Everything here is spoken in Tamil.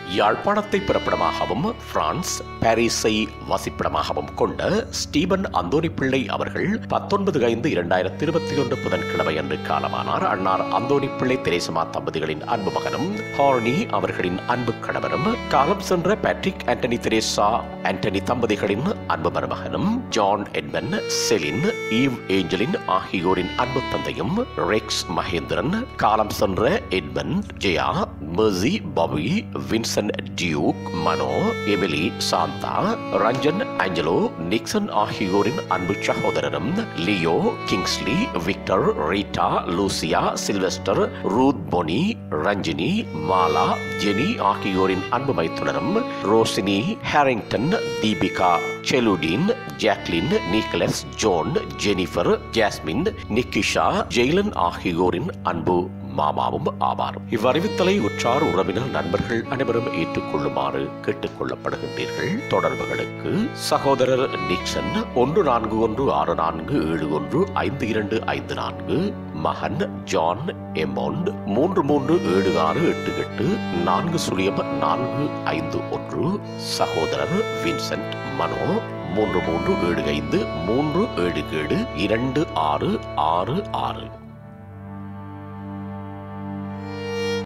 யாழ்ப்பாணத்தை பிறப்பிடமாகவும் பிரான்ஸ் பாரிஸை வசிப்பிடமாகவும் கொண்ட ஸ்டீபன் அந்தோனி பிள்ளை அவர்கள் பத்தொன்பது ஐந்து இரண்டாயிரத்தி இருபத்தி ஒன்று புதன்கிழமை அன்று காலமானார் அன்னார் அந்தோனி பிள்ளை தெரேசமா தம்பதிகளின் அன்பு மகனும் ஹார்னி அவர்களின் அன்பு கணவரும் காலம் சென்ற பேட்ரிக் ஆண்டனி தெரேசா ஆண்டனி தம்பதிகளின் அன்பு மருமகனும் John Edmund Celine Eve Angeline ஆகியோரின் அன்பு தந்தையும் ரெக்ஸ் மகேந்திரன் காலம் சென்ற Edmund Jaya Mercy Bobby Vincent Duke Mano Emily Shantha Ranjan Angelo Nixon ஆகியோரின் அன்பு சகோதரரும் Leo Kingsley Victor Rita Lucia Sylvester Ruth Bonnie Ranjini Mala Jenny ஆகியோரின் அன்பு மைத்துனரும் ரோசினி ஹேரிங்டன் தீபிகா செலுடீன் Jacqueline Nicholas Joan Jennifer Jasmine Nikisha Jaylen ஆகியோரின் அன்பு மாமாவும் ஆவார் இவ்வறிவித்தலை உற்றார் உறவினர் நண்பர்கள் அனைவரும் ஏற்றுக்கொள்ளுமாறு கேட்டுக் கொள்ளப்படுகின்றீர்கள் தொடர்புகளுக்கு சகோதரர் நிக்சன் ஒன்று நான்கு ஒன்று ஆறு நான்கு ஏழு ஒன்று ஐந்து இரண்டு ஐந்து நான்கு மகன் ஜான் எமோண்ட் மூன்று மூன்று ஏழு ஆறு எட்டு எட்டு நான்கு சுழியம் நான்கு ஐந்து ஒன்று சகோதரர் வின்சென்ட் மனோ மூன்று மூன்று ஏழு ஐந்து மூன்று ஏழு ஏழு இரண்டு ஆறு ஆறு ஆறு